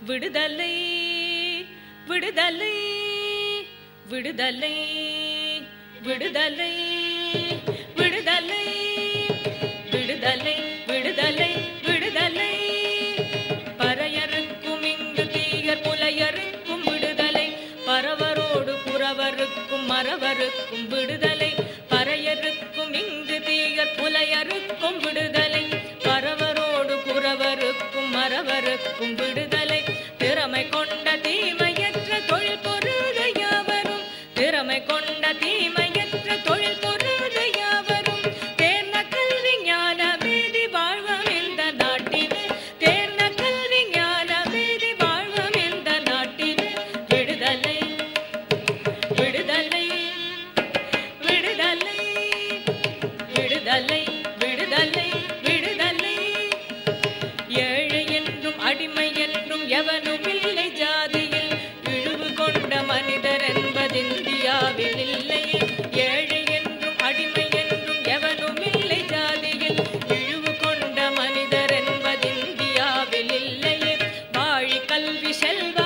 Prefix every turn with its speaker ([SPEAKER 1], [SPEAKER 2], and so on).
[SPEAKER 1] விடுதலை விடுதலை விடுதலை விடுதலை விடுதலை விடுதலை விடுதலை விடுதலை பறையருக்கும் இங்கு தீயர் புலையருக்கும் விடுதலை பரவரோடு புறவருக்கும் மறவருக்கும் விடுதலை பறையருக்கும் இங்கு தீயர் புலையருக்கும் விடுதலை பரவரோடு புறவருக்கும் மறவருக்கும் விடுதலை திறமை கொண்ட தீமையற்ற தொழில் பொருது யாவரும் திறமை கொண்ட தீமையற்ற தொழில் பொருது யாவரும் தேர்ந்த கல்வி ஞான மீதி வாழ்வம் இந்த நாட்டிலே தேர்ந்த கல்வி ஞான மீதி வாழ்வம் இந்த நாட்டிலே விடுதலை விடுதலை விடுதலை விடுதலை விடுதலை விடுதலை ஏழை என்றும் அடிமை என்றும் எவனும் இல்லை ஜாதியில் இழிவு கொண்ட மனிதர் என்பது இந்தியாவில் இல்லையே ஏழை என்றும் அடிமை என்றும் எவனும் இல்லை ஜாதியில் இழிவு கொண்ட மனிதர் என்பது இந்தியாவில் இல்லையே வாழி கல்வி செல்வ